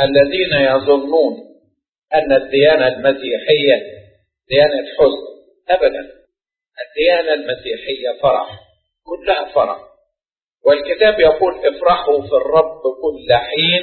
الذين يظنون أن الديانة المسيحية ديانة حزن أبدا الديانة المسيحية فرح كلها فرح والكتاب يقول افرحوا في الرب كل حين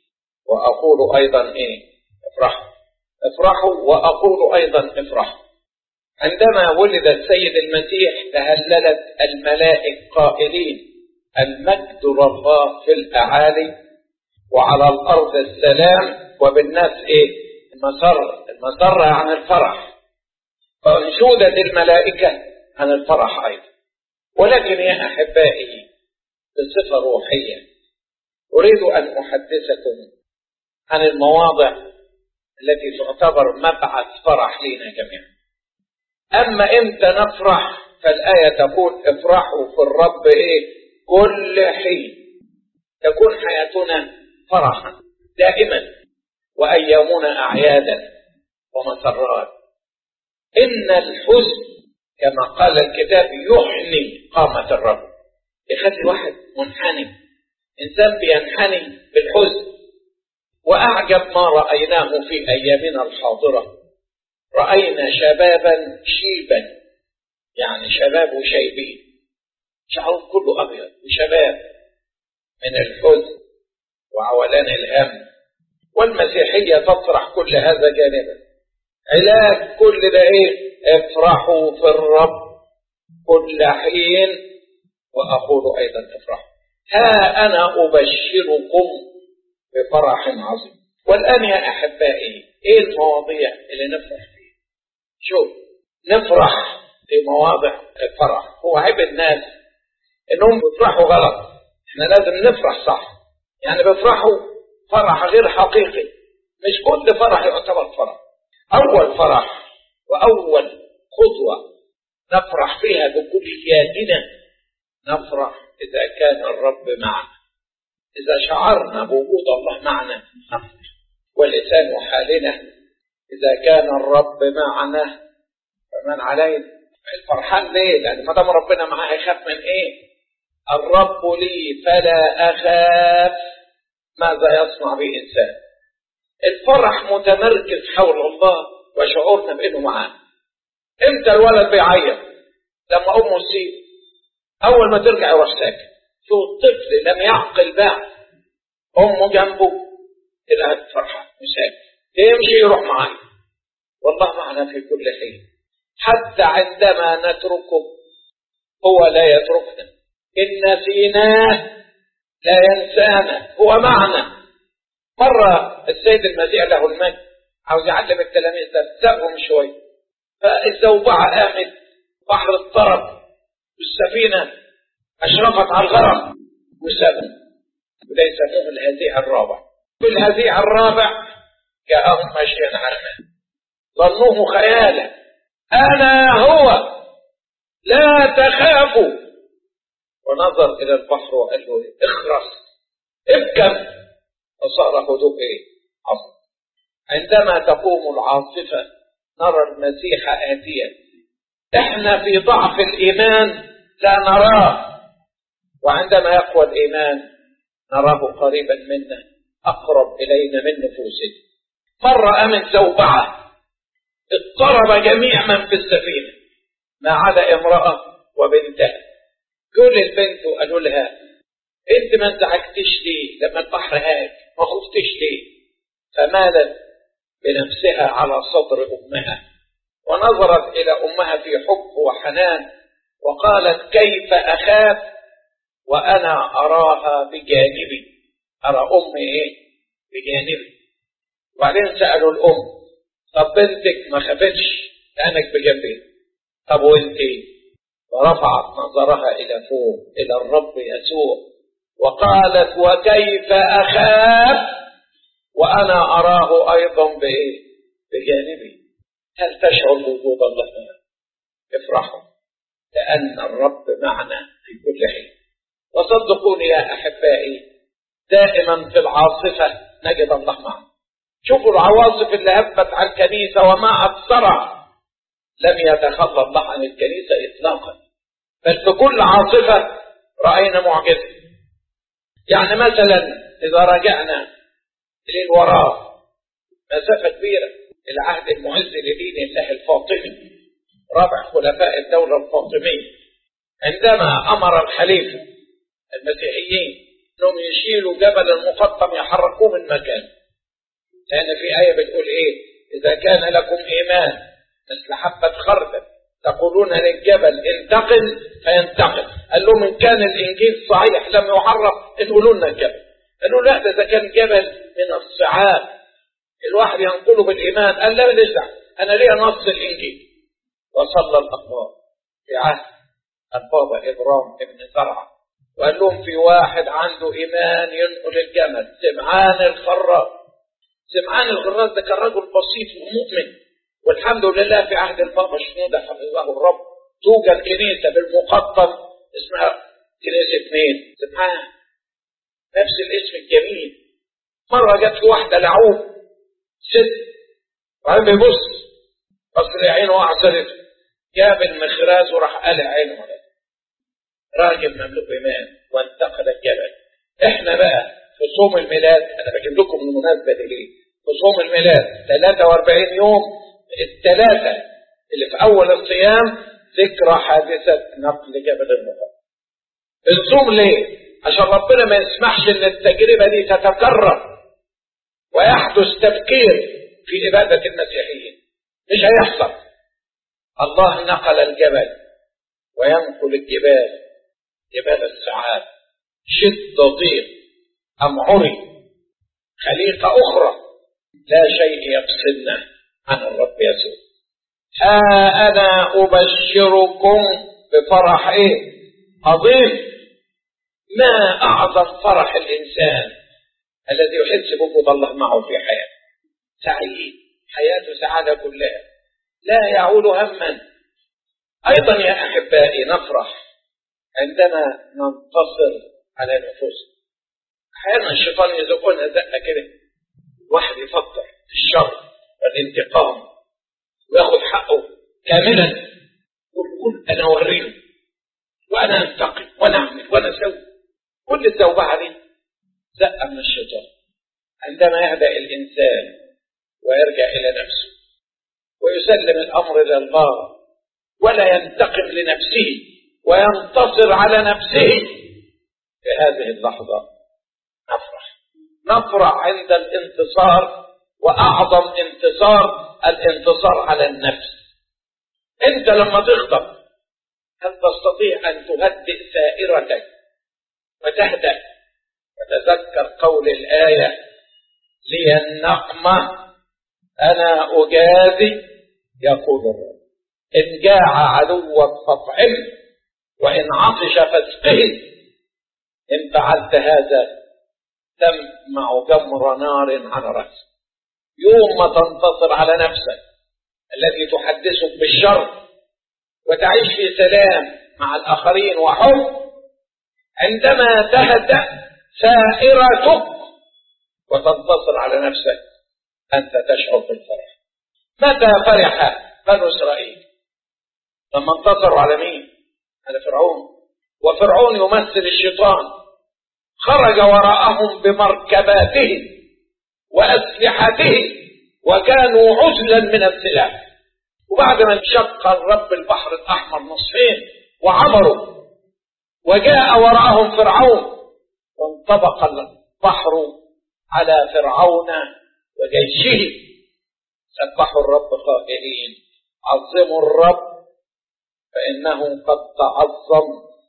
وأقول أيضا إيه افرحوا افرحوا وأقول أيضا افرحوا عندما ولد السيد المسيح تهللت الملائك قائلين المجد لله في الأعالي وعلى الأرض السلام وبالناس إيه المسر المسر عن الفرح فانشودت الملائكة عن الفرح أيضا ولكن يا أحبائي بصفة روحية أريد أن أحدثكم عن المواضع التي تعتبر مبعث فرح لنا جميعا أما إمتى نفرح فالآية تقول افرحوا في الرب إيه كل حين تكون حياتنا فرحا دائما وأيامنا أعيادا ومسرات إن الحزن كما قال الكتاب يحني قامة الرب يخلي واحد منحني إنسان بينحني بالحزن وأعجب ما رأيناه في أيامنا الحاضرة رأينا شبابا شيبا يعني شباب وشيبين شعرهم كله أبيض وشباب من الحزن وعولان الهم والمسيحية تطرح كل هذا جانبا علاج كل ده ايه افرحوا في الرب كل حين وأقول أيضا افرحوا ها أنا أبشركم بفرح عظيم والآن يا أحبائي إيه المواضيع اللي نفرح فيها شوف نفرح في مواضع الفرح هو عيب الناس إنهم بيفرحوا غلط إحنا لازم نفرح صح يعني بيفرحوا فرح غير حقيقي مش كل فرح يعتبر فرح أول فرح وأول خطوة نفرح فيها بكلياتنا نفرح إذا كان الرب معنا إذا شعرنا بوجود الله معنا نفرح ولسان حالنا إذا كان الرب معنا فمن علينا الفرحان ليه؟ لأن ما دام ربنا معاه يخاف من إيه؟ الرب لي فلا أخاف ماذا يصنع بي إنسان الفرح متمركز حول الله وشعورنا بأنه معاه امتى الولد بيعيط لما أمه تسيب أول ما ترجع يروح ساكت شو الطفل لم يعقل بعد أمه جنبه تبقى فرحان وساكت تمشي يروح معايا والله معنا في كل حين حتى عندما نتركه هو لا يتركنا إن نسيناه لا ينسانا هو معنا مرة السيد المسيح له المجد عاوز يعلم التلاميذ ده سابهم شوية فالزوبعة قامت بحر اضطرب والسفينة أشرفت على الغرق وسابهم وده يسموه الهزيع الرابع في الهزيع الرابع جاءهم ماشيا على الماء ظنوه خيالا أنا هو لا تخافوا ونظر إلى البحر وقال له اخرس ابكم فصار هدوء ايه عصر عندما تقوم العاصفة نرى المسيح آتيا احنا في ضعف الإيمان لا نراه وعندما يقوى الإيمان نراه قريبا منا أقرب إلينا من نفوسنا مرة أمن زوبعة اضطرب جميع من في السفينة ما عدا امرأة وبنتها كل البنت وقالوا لها انت ما انزعجتش ليه لما البحر هاج ما خفتش ليه فمالت بنفسها على صدر امها ونظرت الى امها في حب وحنان وقالت كيف اخاف وانا اراها بجانبي ارى امي ايه بجانبي وبعدين سالوا الام طب بنتك ما خافتش لانك بجنبي طب وانت ورفعت نظرها الى فوق الى الرب يسوع وقالت وكيف اخاف وانا اراه ايضا بايه بجانبي هل تشعر بوجود الله هنا افرحوا لان الرب معنا في كل حين وصدقوني يا احبائي دائما في العاصفه نجد الله معنا شوفوا العواصف اللي هبت على الكنيسه وما اكثرها لم يتخلى الله عن الكنيسه اطلاقا بل في كل عاصفه راينا معجزه يعني مثلا اذا رجعنا اللي وراه مسافة كبيرة العهد المعز لدين الله الفاطمي رابع خلفاء الدولة الفاطمية عندما أمر الخليفة المسيحيين أنهم يشيلوا جبل المقطم يحركوه من مكانه لأن في آية بتقول إيه إذا كان لكم إيمان مثل حبة خردل تقولون للجبل انتقل فينتقل قال لهم إن كان الإنجيل صحيح لم يحرف انقلوا لنا الجبل قالوا لا ده إذا كان جبل من الصعاب الواحد ينقله بالإيمان قال لا ماليش أنا ليا نص الإنجيل وصلى الأخبار في عهد البابا إبرام ابن زرعة وقال لهم في واحد عنده إيمان ينقل الجمل سمعان الخراف سمعان الخراف ده كان رجل بسيط ومؤمن والحمد لله في عهد البابا شنودة حفظه الرب توجد كنيسة بالمقطم اسمها كنيسة مين؟ سمعان نفس الاسم الجميل مرة جت له واحدة لعوب ست وبعدين بيبص بص عينه وعصرته جاب المخراز وراح قلع عينه عليه راجل مملوك ايمان وانتقل الجبل احنا بقى في صوم الميلاد انا بجيب لكم المناسبه دي ليه في صوم الميلاد 43 يوم الثلاثه اللي في اول الصيام ذكرى حادثه نقل جبل المقطم الصوم ليه عشان ربنا ما يسمحش ان التجربه دي تتكرر ويحدث تبكير في عباده المسيحيين مش هيحصل الله نقل الجبل وينقل الجبال جبال السعاد شد ضيق أمعري خليقة أخرى لا شيء يفصلنا عن الرب يسوع ها أنا أبشركم بفرح إيه عظيم ما أعظم فرح الإنسان الذي يحس بوجود الله معه في حياته سعيد حياته سعادة كلها لا يعول هما أيضا يا أحبائي نفرح عندما ننتصر على نفوسنا أحيانا الشيطان يزقنا زقة كده واحد يفكر في الشر والانتقام وياخد حقه كاملا ويقول أنا أوريه وأنا أنتقم وأنا أعمل وأنا أسوي كل الزوبعة دي زقة من الشيطان عندما يهدأ الإنسان ويرجع إلى نفسه ويسلم الأمر إلى الله ولا ينتقم لنفسه وينتصر على نفسه في هذه اللحظة نفرح نفرح عند الانتصار وأعظم انتصار الانتصار على النفس أنت لما تغضب هل تستطيع أن تهدئ سائرتك وتهدأ وتذكر قول الآية لي النقمة أنا أجازي يقول الرب إن جاع عدوك فاطعمه وإن عطش فاسقه إن فعلت هذا تمنع جمر نار على رأسك يوم ما تنتصر على نفسك الذي تحدثك بالشر وتعيش في سلام مع الآخرين وحب عندما تهدأ سائرتك وتنتصر على نفسك أنت تشعر بالفرح متى فرح بنو إسرائيل لما انتصروا على مين على فرعون وفرعون يمثل الشيطان خرج وراءهم بمركباتهم وأسلحتهم وكانوا عزلا من السلاح وبعد ما انشق الرب البحر الأحمر نصفين وعبروا وجاء وراءهم فرعون وانطبق البحر على فرعون وجيشه سبحوا الرب قائلين عظموا الرب فإنه قد تعظم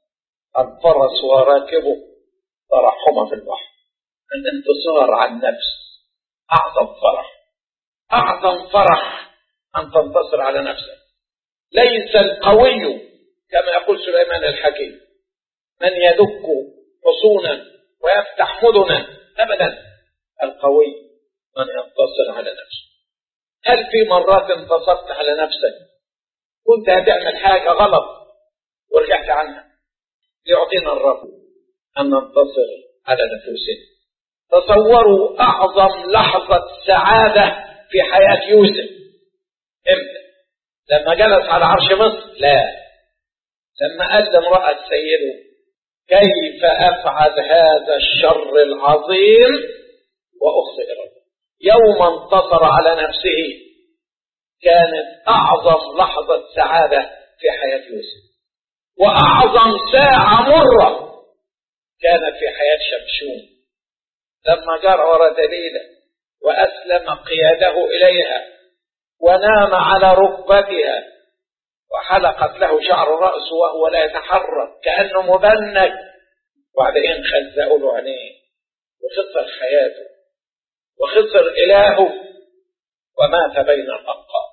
الفرس وراكبه ترحم في البحر الانتصار عن النفس أعظم فرح أعظم فرح أن تنتصر على نفسك ليس القوي كما يقول سليمان الحكيم من يدك حصونا ويفتح مدنا أبدا القوي من ينتصر على نفسه هل في مرات انتصرت على نفسك كنت هتعمل حاجة غلط ورجعت عنها يعطينا الرب أن ننتصر على نفوسنا تصوروا أعظم لحظة سعادة في حياة يوسف امتى لما جلس على عرش مصر لا لما قال لامرأة سيده كيف أفعل هذا الشر العظيم وأخطئ ربي يوم انتصر على نفسه كانت أعظم لحظة سعادة في حياة يوسف وأعظم ساعة مرة كانت في حياة شمشون لما جرى ورا دليلة وأسلم قياده إليها ونام على ركبتها وحلقت له شعر رأسه وهو لا يتحرك كأنه مبنج وبعدين خزقوا له عينيه وخسر حياته وخسر إلهه ومات بين الأبقار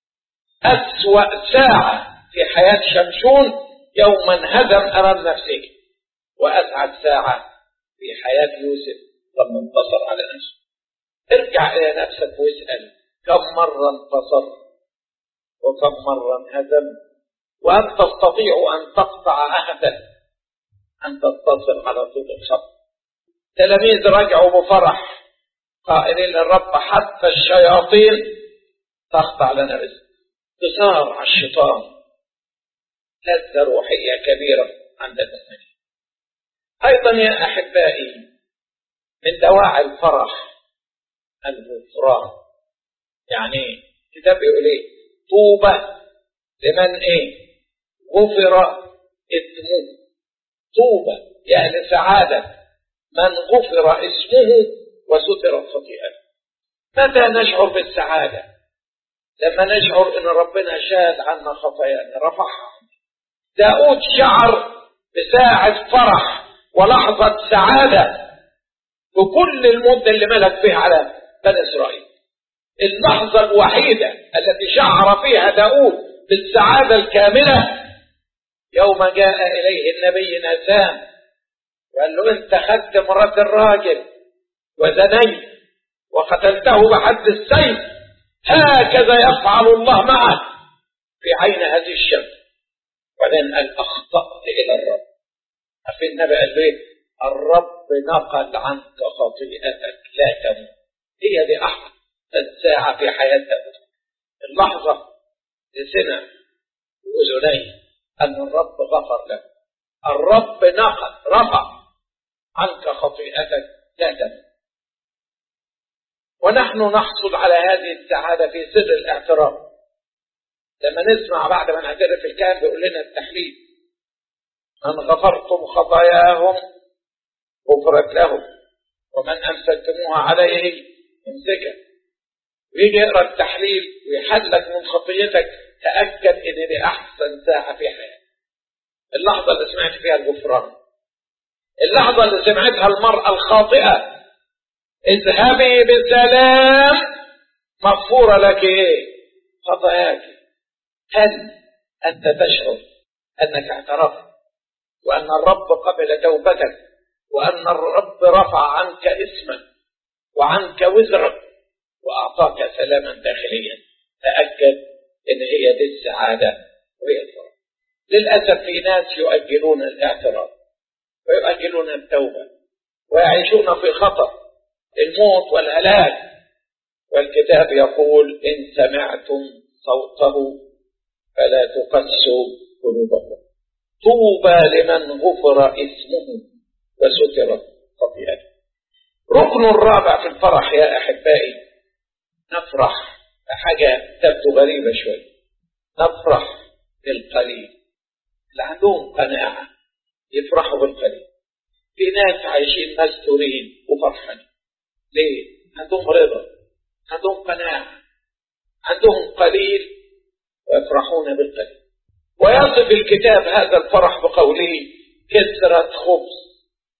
أسوأ ساعة في حياة شمشون يوم انهزم أمام نفسه وأسعد ساعة في حياة يوسف لما انتصر على نفسه ارجع إلى نفسك واسأل كم مرة انتصر وكم مرة انهزم وهل تستطيع أن تقطع عهدا أن تتصل على طول الخط تلاميذ رجعوا بفرح قائلين للرب حتى الشياطين تخضع لنا رزق انتصار على الشيطان لذة روحية كبيرة عند المؤمنين أيضا يا أحبائي من دواعي الفرح الغفران يعني كتاب يقول ايه طوبى لمن ايه غفر اسمه طوبى يعني سعادة من غفر اسمه وسترت خطيئته متى نشعر بالسعادة لما نشعر ان ربنا شاد عنا خطايانا رفعها داود شعر بساعة فرح ولحظة سعادة بكل المدة اللي ملك فيها على بني إسرائيل اللحظة الوحيدة التي شعر فيها داود بالسعادة الكاملة يوم جاء إليه النبي ناسان وقال له أنت خدت مرات الراجل وزنيت وقتلته بحد السيف هكذا يفعل الله معك في عين هذه الشمس وبعدين قال أخطأت إلى الرب أخي النبي قال له الرب نقل عنك خطيئتك لا تموت هي دي أحسن الساعة في حياة داود اللحظة لسنة وأذنيه أن الرب غفر له الرب نقل رفع عنك خطيئتك لا تموت ونحن نحصل على هذه السعادة في سر الاعتراف لما نسمع بعد ما نعترف الكاهن بيقول لنا التحليل من غفرتم خطاياهم غفرت لهم ومن أمسكتموها عليه امسكها ويجي يقرا التحليل ويحلك من خطيتك تأكد إن دي أحسن ساعة في حياتك اللحظة اللي سمعت فيها الغفران اللحظة اللي سمعتها المرأة الخاطئة اذهبي بسلام مغفورة لك ايه خطاياك هل أنت تشعر أنك اعترفت وأن الرب قبل توبتك وأن الرب رفع عنك اسمك وعنك وزرك وأعطاك سلاما داخليا تأكد إن هي دي السعادة وهي الفرح للأسف في ناس يؤجلون الاعتراف ويؤجلون التوبة ويعيشون في خطر الموت والهلاك والكتاب يقول إن سمعتم صوته فلا تقسوا قلوبكم طوبى لمن غفر اسمه وستر خطيئته ركن الرابع في الفرح يا أحبائي نفرح حاجة تبدو غريبة شوية نفرح بالقليل اللي عندهم قناعة يفرحوا بالقليل في ناس عايشين مستورين وفرحانين ليه؟ عندهم رضا عندهم قناعة عندهم قليل ويفرحون بالقليل ويصف الكتاب هذا الفرح بقوله كسرة خبز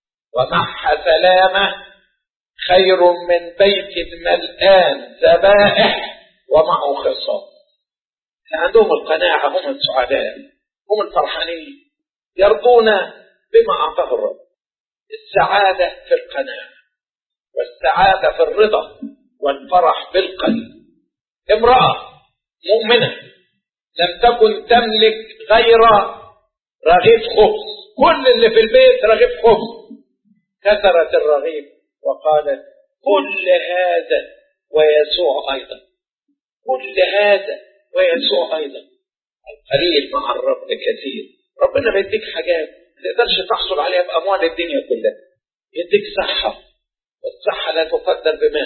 ومح سلامة خير من بيت ملآن ذبائح ومعه خصام عندهم القناعة هم السعداء هم الفرحانين يرضون بما أعطاه الرب السعادة في القناعة والسعادة في الرضا والفرح بالقلب امرأة مؤمنة لم تكن تملك غير رغيف خبز كل اللي في البيت رغيف خبز كسرت الرغيف وقالت كل هذا ويسوع أيضا كل هذا ويسوع أيضا القليل مع الرب كثير ربنا بيديك حاجات ما تقدرش تحصل عليها بأموال الدنيا كلها يديك صحة والصحة لا تقدر بمال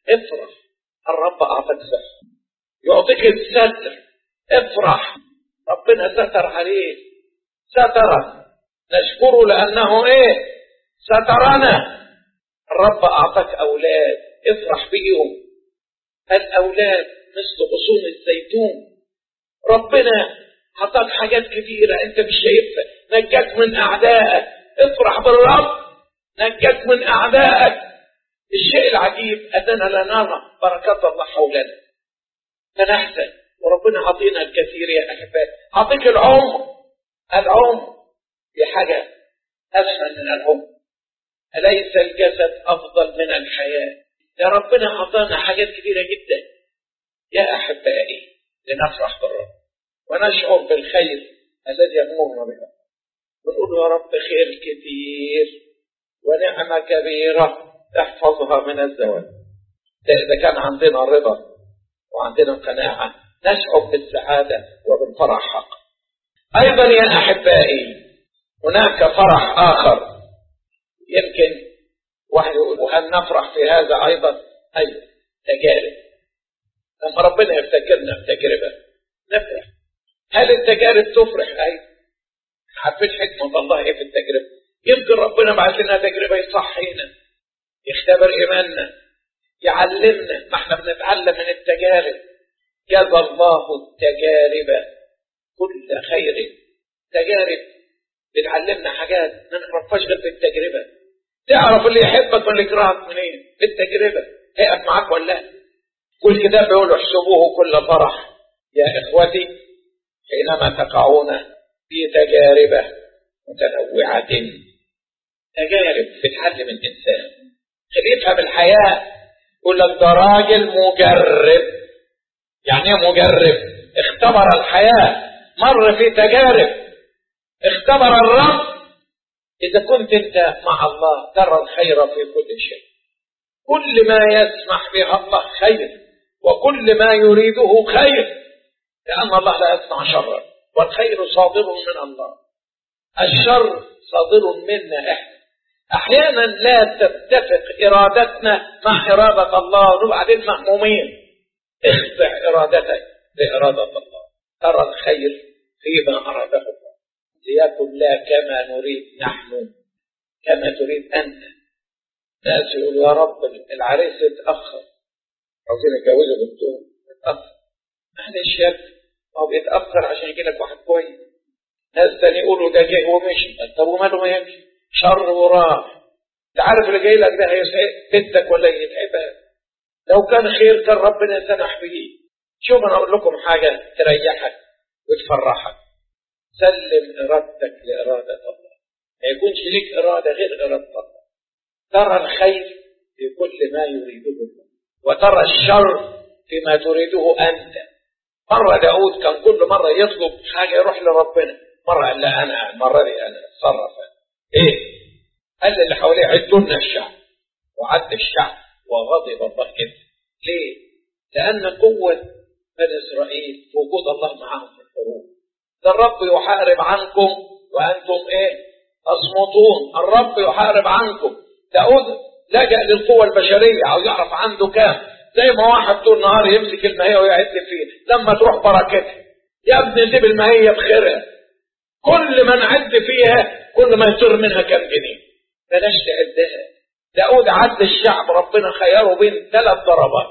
افرح الرب أعطاك صحة يعطيك الستر افرح ربنا ستر عليك سترك نشكره لأنه إيه سترنا الرب أعطاك أولاد افرح بيهم الأولاد مثل غصون الزيتون ربنا أعطاك حاجات كثيرة أنت مش شايفها نجاك من أعدائك افرح بالرب نجاك من أعدائك الشيء العجيب أننا لا نرى بركات الله حولنا فنحزن وربنا عطينا الكثير يا أحبائي أعطيك العمر العمر دي حاجة أسهل من العمر أليس الجسد أفضل من الحياة يا ربنا أعطانا حاجات كثيرة جدا يا أحبائي لنفرح بالرب ونشعر بالخير الذي يأمرنا به ونقول يا رب خير كثير ونعمة كبيرة احفظها من الزوال إذا كان عندنا رضا وعندنا قناعة نشعر بالسعادة وبالفرح حق أيضا يا أحبائي هناك فرح آخر يمكن واحد يقول وهل نفرح في هذا أيضا أيوة تجارب لما ربنا يفتكرنا بتجربة نفرح هل التجارب تفرح أيوة حبيت حكمة الله إيه في التجربة يمكن ربنا بعث لنا تجربة يصحينا يختبر إيماننا يعلمنا ما احنا بنتعلم من التجارب جزى الله التجارب كل خير تجارب بتعلمنا حاجات ما نعرفهاش غير بالتجربة تعرف اللي يحبك واللي يكرهك منين بالتجربة هيقف معاك ولا لا والكتاب بيقول احسبوه كل فرح يا إخوتي حينما تقعون في تجارب متنوعة تجارب بتعلم الإنسان خليه يفهم الحياة يقول لك ده راجل مجرب يعني ايه مجرب اختبر الحياة مر في تجارب اختبر الرب إذا كنت أنت مع الله ترى الخير في كل شيء كل ما يسمح به الله خير وكل ما يريده خير لأن الله لا يصنع شرا والخير صادر من الله الشر صادر منا احنا احيانا لا تتفق ارادتنا مع اراده الله وبعدين مهمومين اخضع ارادتك لاراده الله ترى الخير فيما اراده الله ليكن لا كما نريد نحن كما تريد انت ناس يقولوا يا رب العريس اتاخر عاوزين يتجوزوا بنتهم اتاخر معلش يا ابني هو بيتاخر عشان يجي لك واحد كويس ناس تاني يقولوا ده جه ومشي طب وماله ما يمشي شر وراح انت عارف اللي جاي لك ده هيسعد بنتك ولا يتعبها لو كان خير كان ربنا سمح به شوف انا اقول لكم حاجه تريحك وتفرحك سلم ارادتك لاراده الله ما يكونش لك اراده غير اراده الله ترى الخير في كل ما يريده الله وترى الشر فيما تريده انت مرة داود كان كل مرة يطلب حاجة يروح لربنا مرة قال لا أنا المرة دي أنا اتصرف إيه؟ قال اللي حواليه عدوا لنا الشعب وعد الشعب وغضب الله جدا ليه؟ لأن قوة بني إسرائيل في وجود الله معاهم في الحروب ده الرب يحارب عنكم وأنتم إيه؟ تصمتون الرب يحارب عنكم داود لجأ للقوة البشرية عاوز يعرف عنده كام زي ما واحد طول النهار يمسك الماهية ويعد فيه لما تروح بركتها يا ابني سيب الماهية بخيرها كل ما نعد فيها كل ما يصير منها كام جنيه بلاش تعدها داود عد الشعب ربنا خيره بين ثلاث ضربات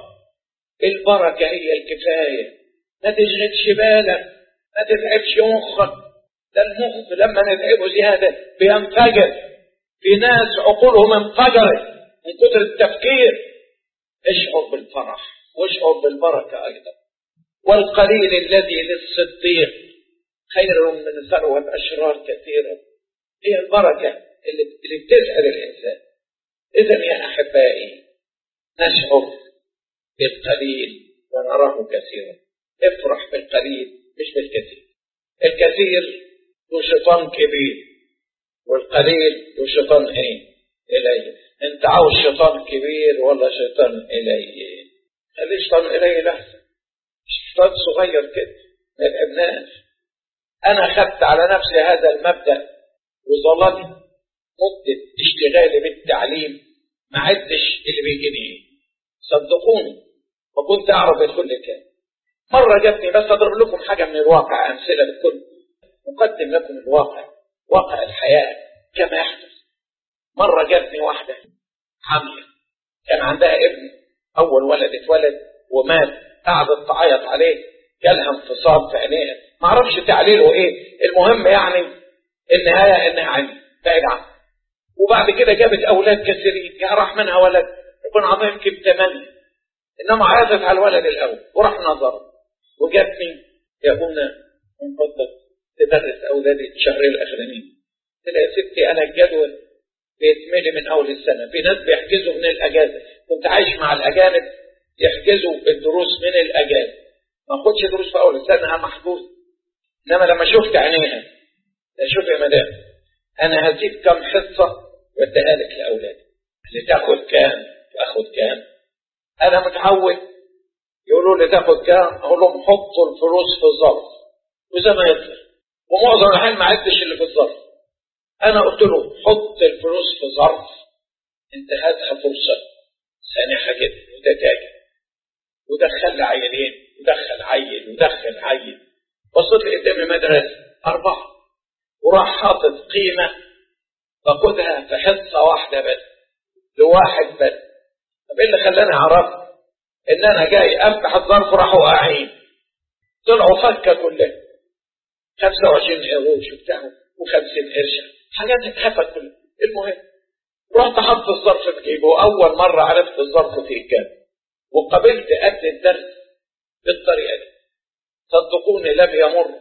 البركة هي الكفاية ما تشغلش بالك ما تتعبش مخك ده المخ لما نتعبه زيادة بينفجر في ناس عقولهم انفجرت من كتر التفكير اشعر بالفرح واشعر بالبركة أيضا والقليل الذي للصديق خير من ثروة أشرار كثيرة هي البركة اللي اللي بتسعد الإنسان إذا يا أحبائي نشعر بالقليل ونراه كثيرا افرح بالقليل مش بالكثير الكثير له شيطان كبير والقليل له شيطان ايه إليه انت عاوز شيطان كبير ولا شيطان إليه خليه شيطان إليه لحظة شيطان صغير كده ما يتعبناش أنا أخذت على نفسي هذا المبدأ وظلت مدة اشتغالي بالتعليم ما عدتش اللي بيجيني ايه صدقوني وكنت أعرف الكل كان مرة جاتني بس أضرب لكم حاجة من الواقع أمثلة للكل أقدم لكم الواقع واقع الحياة كما يحدث مرة جاتني واحدة حاملة كان عندها ابن أول ولد اتولد ومات قعدت تعيط عليه جالها انفصام في عينيها ما اعرفش تعليله ايه المهم يعني النهايه انها عيني بعيد عنه وبعد كده جابت اولاد كثيرين يا راح منها ولد يكون عطيه يمكن ثمانيه انما عيطت على الولد الاول وراح نظر وجابني يا ابونا من فضلك تدرس اولادي الشهرين الاخرانيين قلت لها يا ستي انا الجدول بيتملي من اول السنه في ناس بيحجزوا من الاجازه كنت عايش مع الاجانب يحجزوا الدروس من الاجازه ما اخدش دروس في اول السنه انا محجوز انما لما شفت عينيها شوف يا مدام انا هديك كم حصه واديها لك لاولادي اللي تاخد كام تاخد كام انا متعود يقولوا لي تاخد كام اقول لهم حطوا الفلوس في الظرف وزي ما يطلع ومعظم الاحيان ما عدتش اللي في الظرف انا قلت له حط الفلوس في ظرف انت هاتها فرصه سانحه جدا وده تاجر ودخل لي عيلين ودخل عيل ودخل عيل بصيت لي قدامي مدرسه اربعه وراح حاطط قيمه باخدها في حصه واحده بس لواحد بس طب ايه اللي خلاني اعرف ان انا جاي افتح الظرف وراحوا واقعين طلعوا فكه كلها 25 قروش وبتاع و50 قرش حاجات اتهفت كلها المهم رحت حط الظرف في جيبه واول مره عرفت الظرف فيه كام وقبلت ادي الدرس بالطريقه دي صدقوني لم يمر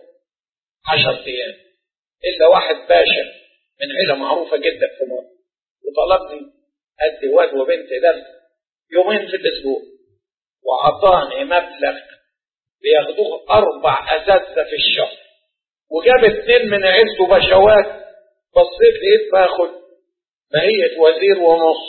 عشر ايام الا واحد باشا من عيله معروفه جدا في مصر وطلبني ادي واد وبنت درس يومين في الاسبوع واعطاني مبلغ بياخدوه اربع اساتذه في الشهر وجاب اتنين من عيلته بشوات بصيت لقيت باخد ماهية وزير ونص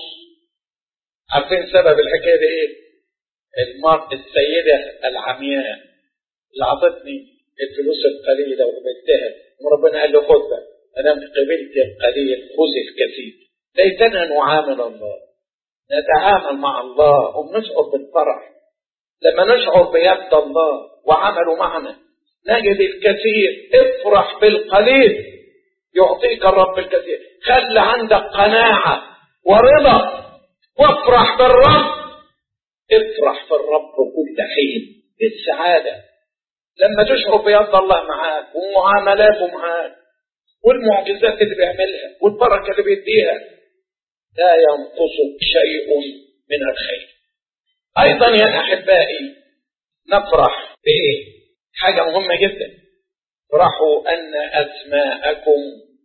عارفين سبب الحكايه دي ايه؟ المرأة السيدة العمياء اللي عطتني الفلوس القليلة وقبلتها وربنا قال له خد بقى أنا قبلت القليل خذ الكثير ليتنا نعامل الله نتعامل مع الله وبنشعر بالفرح لما نشعر بيد الله وعمله معنا نجد الكثير افرح بالقليل يعطيك الرب الكثير خل عندك قناعة ورضا وافرح بالرب افرح في الرب كل حين بالسعادة لما تشعر بيد الله معاك ومعاملاته معاك والمعجزات اللي بيعملها والبركة اللي بيديها لا ينقصك شيء من الخير أيضا يا أحبائي نفرح بإيه؟ حاجة مهمة جدا افرحوا أن أسماءكم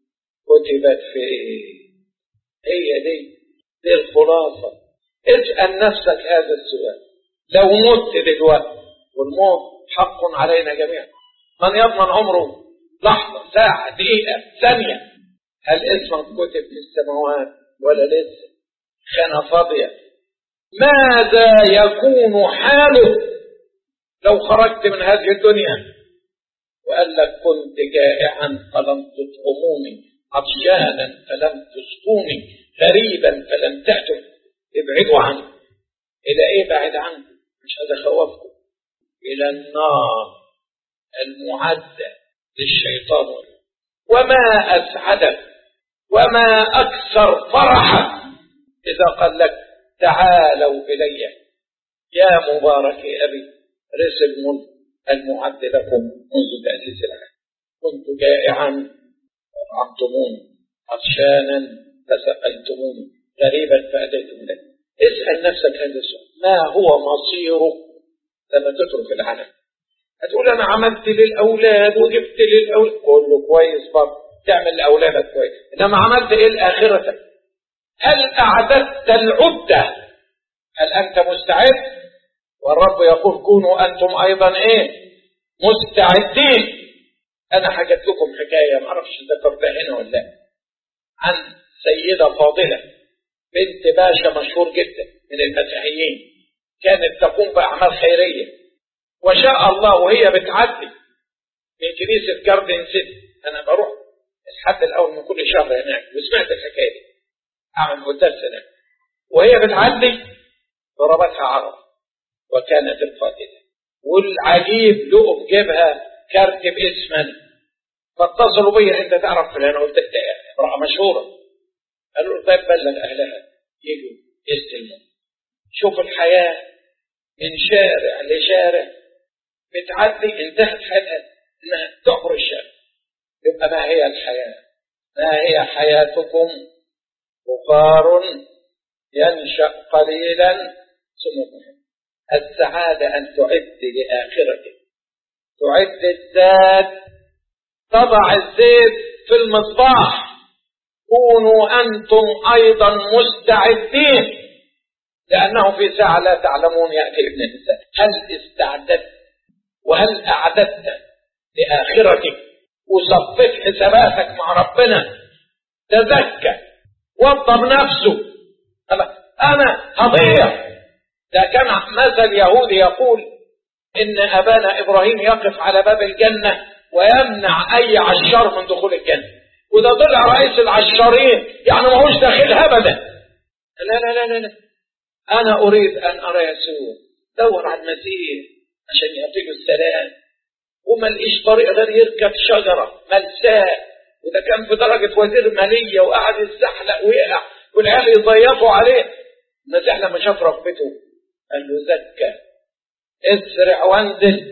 كتبت في إيه؟ هي دي دي الخلاصة اسأل نفسك هذا السؤال لو مت دلوقتي والموت حق علينا جميعا من يضمن عمره لحظة ساعة دقيقة ثانية هل اسمك كتب في السماوات ولا لسه خانة فاضية ماذا يكون حالك لو خرجت من هذه الدنيا وقال لك كنت جائعا فلم تطعموني عطشانا فلم تسقوني غريبا فلم تأتوا ابعدوا عني إلى إيه بعد عنكم مش هذا خوفكم إلى النار المعدة للشيطان وما أسعدك وما أكثر فرحك إذا قال لك تعالوا إلي يا مبارك أبي رس الملك المعد لكم منذ تأسيس العالم كنت جائعا فأطعمتموني عطشانا فسقيتموني غريبا فأتيتم لي اسأل نفسك هذا السؤال ما هو مصيرك لما تترك العالم هتقول أنا عملت للأولاد وجبت للأولاد كله كويس برضه تعمل لأولادك كويس إنما عملت إيه لآخرتك هل أعددت العدة هل أنت مستعد والرب يقول كونوا أنتم أيضا إيه مستعدين أنا حكيت لكم حكاية ما أعرفش ذكرتها هنا ولا لا عن سيدة فاضلة بنت باشا مشهور جدا من المسيحيين كانت تقوم بأعمال خيرية وشاء الله وهي بتعدي من كنيسة جاردن سيتي أنا بروح الحد الأول من كل شهر هناك وسمعت الحكاية دي أعمل قداس هناك وهي بتعدي ضربتها عرب وكانت القاتلة والعجيب لقوا في جيبها كارت باسما فاتصلوا بي انت تعرف فلان قلت امرأة مشهورة قالوا له طيب بلغ اهلها يجوا يستلموا شوف الحياة من شارع لشارع بتعدي انتهت حياتها انها تعبر الشارع يبقى ما هي الحياة ما هي حياتكم بخار ينشأ قليلا ثم السعادة أن تعد لآخرتك تعد الذات تضع الزيت في المصباح كونوا أنتم أيضا مستعدين لأنه في ساعة لا تعلمون يأتي ابن الإنسان هل استعددت وهل أعددت لآخرتك وصفت حساباتك مع ربنا تزكى وضب نفسه أنا هضيع ده كان مثل يهودي يقول إن أبانا إبراهيم يقف على باب الجنة ويمنع أي عشار من دخول الجنة وده طلع رئيس العشارين يعني ما هوش داخلها أبدا لا لا لا لا, لا. أنا أريد أن أرى يسوع دور على المسيح عشان يعطيه السلام وما لقيش طريق غير يركب شجرة ملساء وده كان في درجة وزير مالية وقعد يتزحلق ويقع والعيال يضيفوا عليه المسيح لما شاف ربته قال له زكى اسرع وانزل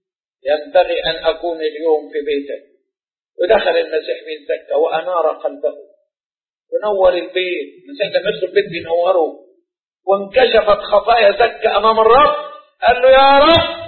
ينبغي أن أكون اليوم في بيتك ودخل المسيح من زكى وأنار قلبه ونور البيت المسيح لما يدخل البيت بينوره وانكشفت خفايا زكى أمام الرب قال له يا رب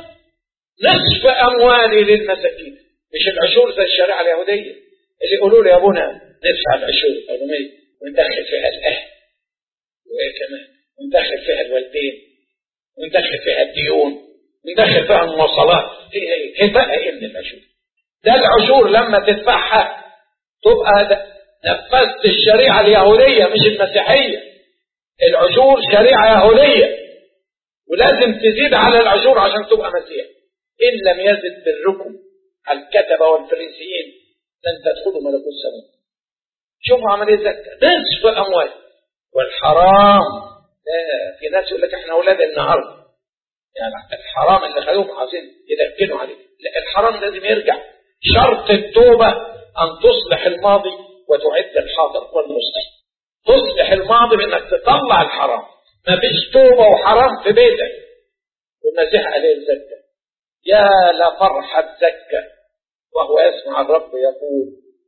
نصف أموالي للمساكين مش العشور زي الشريعة اليهودية اللي يقولوا له يا ابونا ندفع العشور الأمومية وندخل فيها الأهل وإيه كمان وندخل فيها الوالدين وندخل فيها الديون وندخل فيها المواصلات هي هي بقى ايه من العشور ده العشور لما تدفعها تبقى نفذت الشريعة اليهودية مش المسيحية العشور شريعة يهودية ولازم تزيد على العشور عشان تبقى مسيح إن لم يزد بالركن على الكتبة والفريسيين لن تدخلوا ملكوت السماء شوفوا عملية زكاة نصف أموال والحرام لا في ناس يقول لك احنا أولاد النهاردة يعني الحرام اللي خلوهم عايزين يدكنوا عليه لا الحرام لازم يرجع شرط التوبة أن تصلح الماضي وتعد الحاضر والمستقبل تصلح الماضي بأنك تطلع الحرام ما فيش توبة وحرام في بيتك والمسيح عليه الزكاة يا لفرحة زكاة وهو يسمع الرب يقول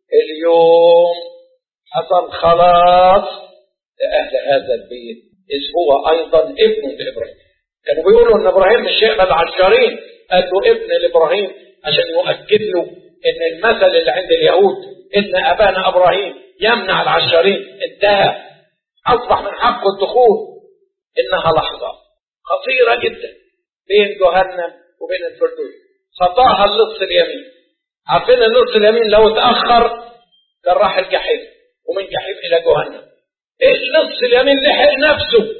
اليوم حصل خلاص لأهل هذا البيت إذ هو أيضا ابن لإبراهيم كانوا بيقولوا إن إبراهيم مش يقبل عشارين قال له ابن لإبراهيم عشان يؤكد له إن المثل اللي عند اليهود إن أبانا إبراهيم يمنع العشارين انتهى أصبح من حقه الدخول إنها لحظة خطيرة جدا بين جهنم وبين الفردوس خطاها اللص اليمين عارفين اللص اليمين لو اتأخر كان راح الجحيم ومن جحيم إلى جهنم إيش لص اليمين لحق نفسه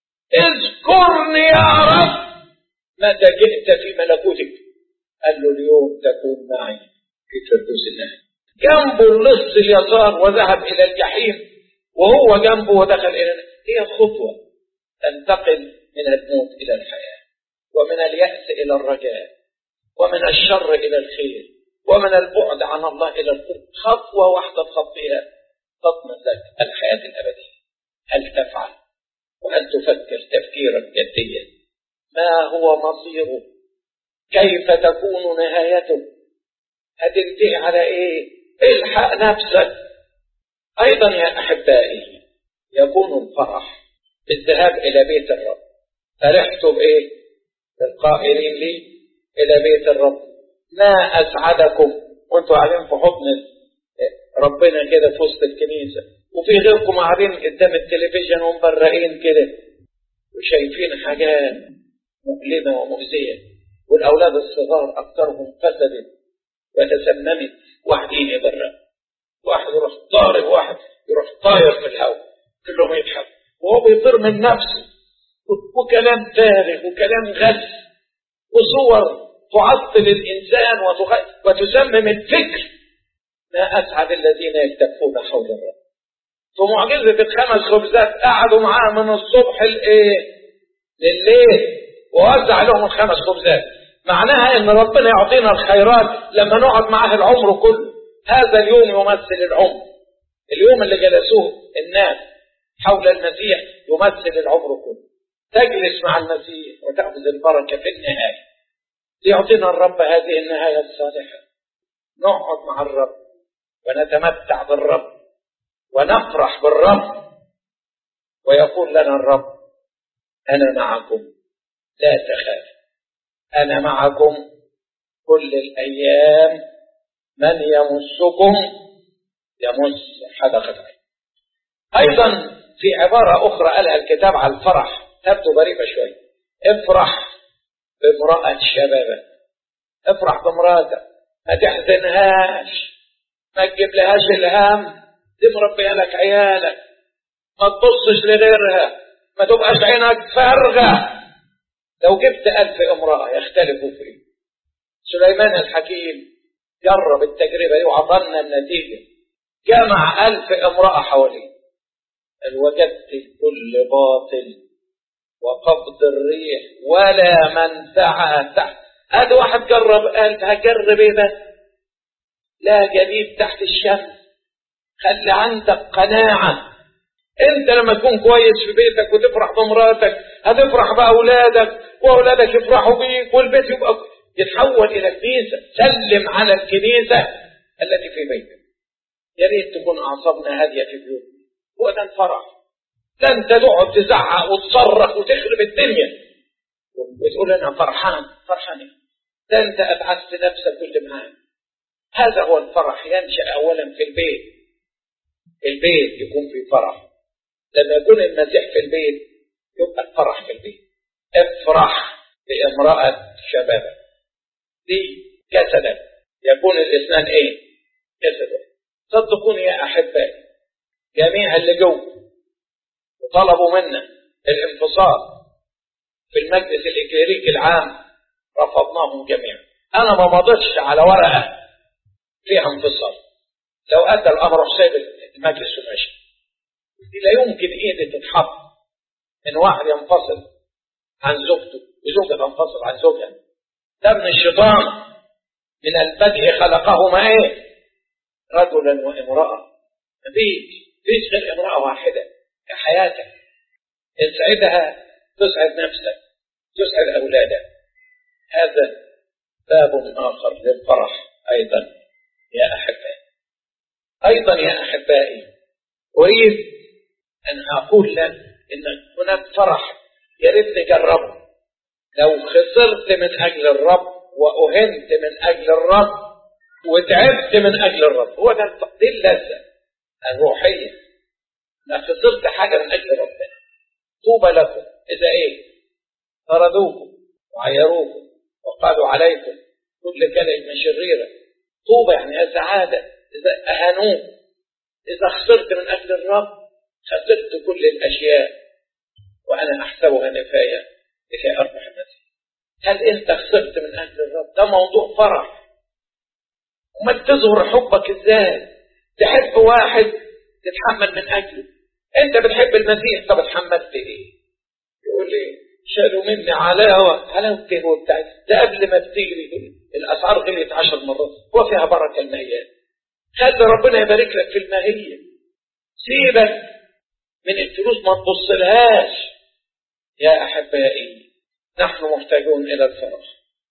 اذكرني يا رب متى جئت في ملكوتك قال له اليوم تكون معي في فردوس الله جنبه اللص اليسار وذهب إلى الجحيم وهو جنبه ودخل إلى هي خطوة تنتقل من الموت إلى الحياة ومن اليأس إلى الرجاء ومن الشر إلى الخير ومن البعد عن الله إلى القرب خطوة واحدة تخطيها تضمن لك الحياة الأبدية هل تفعل وهل تفكر تفكيرا جديا ما هو مصيره كيف تكون نهايته هتنتهي على ايه الحق نفسك ايضا يا احبائي يكون الفرح بالذهاب الى بيت الرب فرحت بايه بالقائلين لي الى بيت الرب ما اسعدكم وانتوا قاعدين في حضن ربنا كده في وسط الكنيسه وفي غيركم قاعدين قدام التلفزيون ومبرقين كده وشايفين حاجات مؤلمه ومؤذيه والاولاد الصغار اكثرهم فسدت وتسممت واحدين يبرق واحد يروح ضارب واحد يروح طاير في الهواء كلهم يضحك وهو بيطير من نفسه وكلام فارغ وكلام غث وصور تعطل الانسان وتسمم الفكر ما اسعد الذين يلتفون حول الرب في معجزه الخمس خبزات قعدوا معاه من الصبح الايه لليل ووزع لهم الخمس خبزات معناها ان ربنا يعطينا الخيرات لما نقعد معاه العمر كله هذا اليوم يمثل العمر اليوم اللي جلسوه الناس حول المسيح يمثل العمر كله تجلس مع المسيح وتأخذ البركة في النهاية ليعطينا الرب هذه النهاية الصالحة نقعد مع الرب ونتمتع بالرب ونفرح بالرب ويقول لنا الرب أنا معكم لا تخاف أنا معكم كل الأيام من يمسكم يمس حدقة عين أيضا في عبارة أخرى قالها الكتاب على الفرح تبدو غريبة شوية افرح بامرأة شبابك افرح بامرأتك ما تحزنهاش ما تجيب لهاش الهم دي مربيه لك عيالك ما تبصش لغيرها ما تبقاش عينك فارغة لو جبت ألف امرأة يختلفوا فيه سليمان الحكيم جرب التجربة دي وعطلنا النتيجة جمع ألف امرأة حواليه قال وجدت الكل باطل وقبض الريح ولا منفعة تحت هذا واحد جرب قال هجرب ايه بس لا جديد تحت الشمس خلي عندك قناعة انت لما تكون كويس في بيتك وتفرح بمراتك هتفرح بأولادك وأولادك يفرحوا بيك والبيت يبقى يتحول إلى كنيسة سلم على الكنيسة التي في بيتك يا ريت تكون أعصابنا هادية في بيوتنا هو ده الفرح لا انت تقعد تزعق وتصرخ وتخرب الدنيا وتقول انا فرحان فرحان ده انت ابعثت نفسك واللي معاك هذا هو الفرح ينشا اولا في البيت البيت يكون في فرح لما يكون المسيح في البيت يبقى الفرح في البيت افرح بامرأة شبابك دي جسدا يكون الاثنان ايه جسدا صدقوني يا احبائي جميع اللي جوه وطلبوا منا الانفصال في المجلس الإكليريكي العام رفضناهم جميعا أنا ما مضيتش على ورقة فيها انفصال لو أدى الأمر سايب المجلس وماشي لا يمكن إيدي تتحط إن واحد ينفصل عن زوجته وزوجة تنفصل عن زوجها ده من الشيطان من البدء خلقهما إيه رجلا وامرأة مفيش فيش غير امرأة واحدة كحياتك إن سعدها تسعد نفسك تسعد أولادك هذا باب آخر للفرح أيضا يا أحبائي أيضا يا أحبائي أريد أن أقول لك إن هناك فرح يا ريت نجربه لو خسرت من أجل الرب وأهنت من أجل الرب وتعبت من أجل الرب هو ده دي اللذة الروحية لا خسرت حاجة من أجل ربنا طوبى لكم إذا إيه طردوكم وعيروكم وقالوا عليكم كل كلمة شريرة طوبى يعني يا سعادة إذا أهانوك إذا خسرت من أجل الرب خسرت كل الأشياء وأنا أحسبها نفاية لكي أربح نفسي هل أنت خسرت من أجل الرب ده موضوع فرح وما تظهر حبك إزاي تحب واحد تتحمل من أجله أنت بتحب المسيح طب اتحملت إيه يقول لي شالوا مني علاوة علاوة ايه وبتاع ده قبل ما بتجري الأسعار غليت عشر مرات هو فيها بركة المهيات خلي ربنا يبارك لك في الماهية سيبك من الفلوس ما تبصلهاش يا أحبائي نحن محتاجون إلى الفرح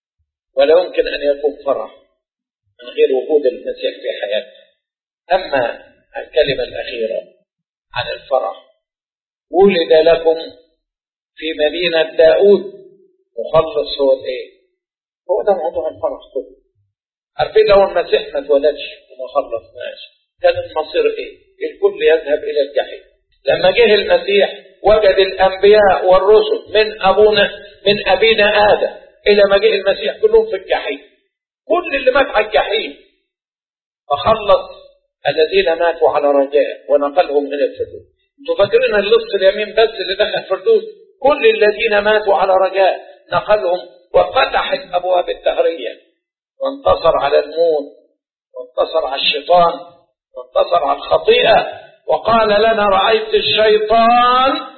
ولا يمكن أن يكون فرح من غير وجود المسيح في حياتنا أما الكلمة الأخيرة عن الفرح ولد لكم في مدينة داود مخلص هو الايه هو ده موضوع الفرح كله عارفين لو المسيح ما اتولدش وما خلصناش كان المصير ايه الكل يذهب الى الجحيم لما جه المسيح وجد الانبياء والرسل من ابونا من ابينا ادم الى ما جه المسيح كلهم في الجحيم كل اللي مات على الجحيم فخلص الذين ماتوا على رجاء ونقلهم الى الفردوس انتوا فاكرين اللص اليمين بس اللي دخل الفردوس كل الذين ماتوا على رجاء نقلهم وفتحت ابواب الدهريه وانتصر على الموت وانتصر على الشيطان وانتصر على الخطيئه وقال لنا رايت الشيطان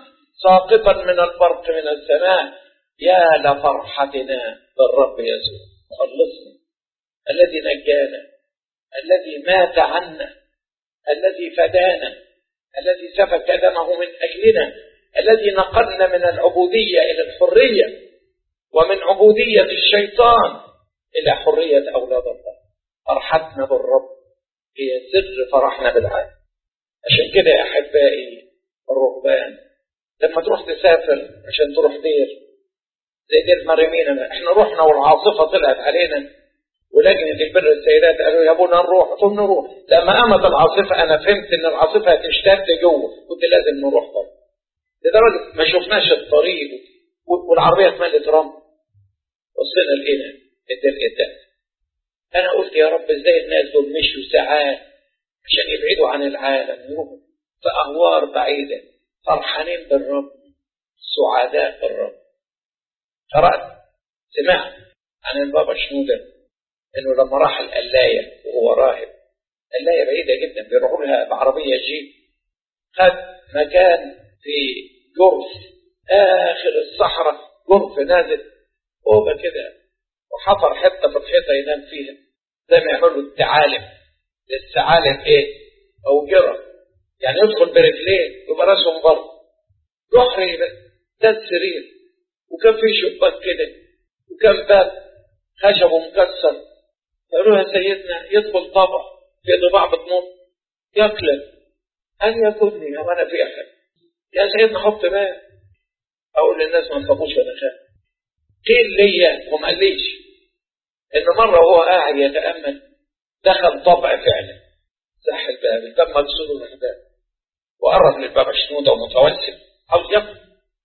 ساقطا من البرق من السماء يا لفرحتنا بالرب يسوع مخلصنا الذي نجانا الذي مات عنا الذي فدانا الذي سفك دمه من أجلنا الذي نقلنا من العبودية إلى الحرية ومن عبودية الشيطان إلى حرية أولاد الله فرحتنا بالرب هي سر فرحنا بالعالم عشان كده يا أحبائي الرهبان لما تروح تسافر عشان تروح دير زي دير مريمين احنا رحنا والعاصفة طلعت علينا ولجنة البر السيدات قالوا يا ابونا نروح قلت لهم نروح لما قامت العاصفة أنا فهمت إن العاصفة هتشتد جوه قلت لازم نروح برضه لدرجة ما شفناش الطريق والعربية اتملت رمل وصلنا لقينا الدرق الدم أنا قلت يا رب إزاي الناس دول مشوا ساعات عشان يبعدوا عن العالم يروحوا في أهوار بعيدة فرحانين بالرب سعداء بالرب قرأت سمعت عن البابا شنودة إنه لما راح القلاية وهو راهب قلاية بعيدة جدا بيروحوا لها بعربية جيب خد مكان في جرف آخر الصحراء جرف نازل أوبة كده وحفر حتة في الحيطة ينام فيها زي ما يعملوا التعالم الثعالب إيه؟ أو جرة يعني يدخل برجليه يبقى راسهم بره جحر ده السرير وكان في شباك كده وكان باب خشبه مكسر قالوا يا سيدنا يدخل طبع في ضباع بتنط يقلب أن يكونني أو أنا في أحد يا سيدنا حط ماء أقول للناس ما تخافوش ولا خاف قيل لي وما قاليش إن مرة وهو قاعد يتأمل دخل طبع فعلا زح الباب الباب مكسور الأحباب وقرب للباب شنودة ومتوسم عاوز ياكل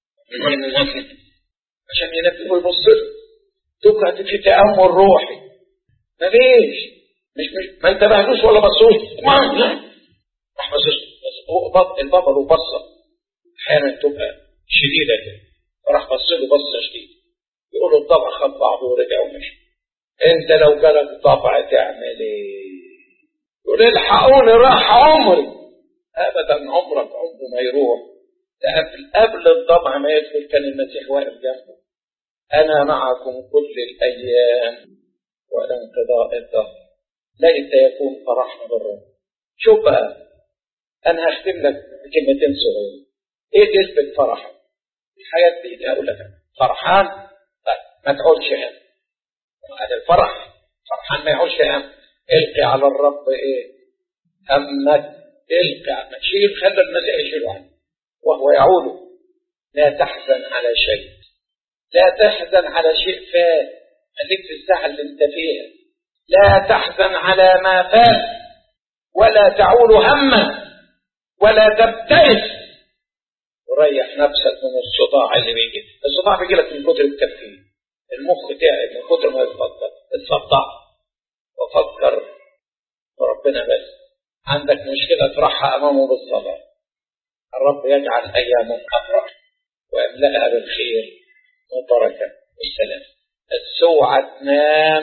عشان ينبه ويبص له تقعد في تأمل روحي مفيش مش مش ما انتبهلوش ولا بصوش راح بص هو البابا له بصه احيانا تبقى شديده كده فراح بص له بصه شديده يقول له الطبع خد بعضه ورجع ومشي انت لو جالك طبع تعمل ايه؟ يقول الحقوني راح عمري ابدا عمرك عمره ما يروح ده قبل قبل الطبع ما يدخل كان المسيح واقف جنبه انا معكم كل الايام والى انقضاء الدهر ليت يكون فرحنا بالرب شوف بقى انا هختم لك بكلمتين صغيرين ايه تثبت فرحك الحياه دي اقول لك فرحان طيب ما تقولش هم هذا الفرح فرحان ما يقولش هم القي على الرب ايه همك القي شيل خلى المسيح يشيله عنك وهو يعود لا تحزن على شيء لا تحزن على شيء فات خليك في الساحه اللي انت فيها لا تحزن على ما فات ولا تعول هما ولا تبتئس وريح نفسك من الصداع اللي بيجي الصداع بيجي لك من كتر التفكير المخ تعب من كتر ما يتفضل اتصدع وفكر وربنا بس عندك مشكلة ترحى أمامه بالصلاة الرب يجعل أيامه أفرح ويملأها بالخير والبركة والسلام السوعة تنام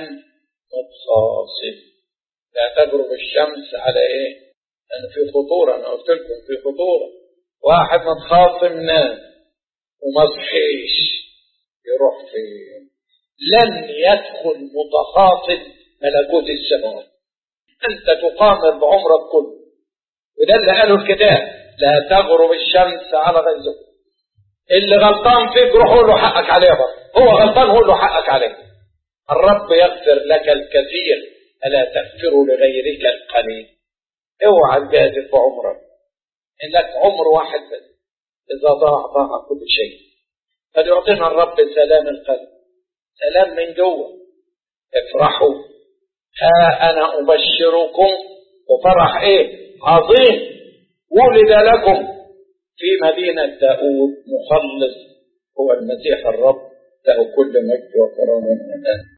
متخاصم لا تغرب الشمس على ايه؟ لأن في خطورة أنا قلت لكم في خطورة واحد متخاصم نام وما صحيش يروح فين؟ لن يدخل متخاصم ملكوت السماوات أنت تقامر بعمرك كله وده اللي قاله الكتاب لا تغرب الشمس على غيظك اللي غلطان فيك روح قول له حقك عليه برضه هو غلطان قول له حقك عليه الرب يغفر لك الكثير ألا تغفر لغيرك القليل اوعى تجازف بعمرك انك عمر واحد بس اذا ضاع ضاع كل شيء فليعطينا الرب سلام القلب سلام من جوه افرحوا ها انا ابشركم وفرح ايه عظيم ولد لكم في مدينة داود مخلص هو المسيح الرب له كل مجد وكرامة الآن